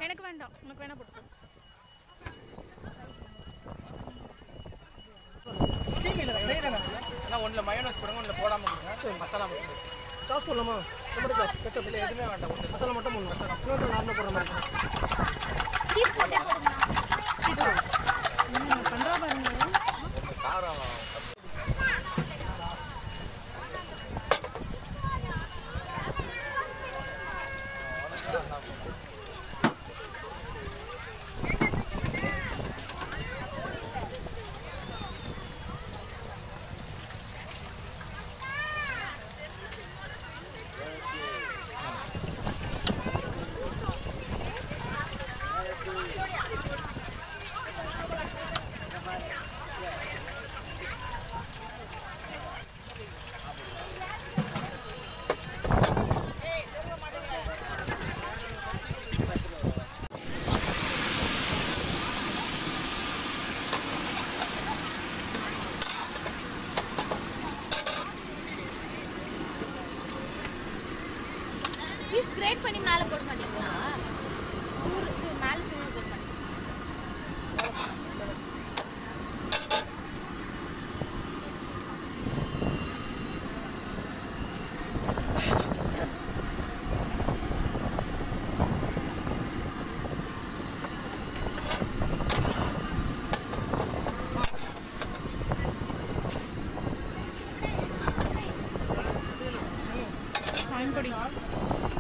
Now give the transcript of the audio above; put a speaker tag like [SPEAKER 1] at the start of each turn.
[SPEAKER 1] எனக்கு வேண்டாம் உனக்கு வேணா போட்டு
[SPEAKER 2] ஆனால் ஒன்றில் மயோனஸ் போடுங்க ஒன்றில் போடாமல் கொடுங்க மசாலா மட்டும்
[SPEAKER 3] சாஸ் போடலாமா டொமேட்டோ சாஸ் கெச்சப்
[SPEAKER 2] இல்லை எதுவுமே வேண்டாம் ஒன்று
[SPEAKER 3] மசாலா மட்டும் போடணும் இன்னொரு நார்மலாக போடுற மாதிரி
[SPEAKER 4] சீஸ் போட்டே போடுங்க
[SPEAKER 1] பண்ணுறா பாருங்க
[SPEAKER 2] காரம்
[SPEAKER 4] சீஸ் கிரேட் பண்ணி மேலே போட மாட்டீங்களா ஊருக்கு மேலே தூள் போட மாட்டீங்களா
[SPEAKER 1] வாங்கி கொடி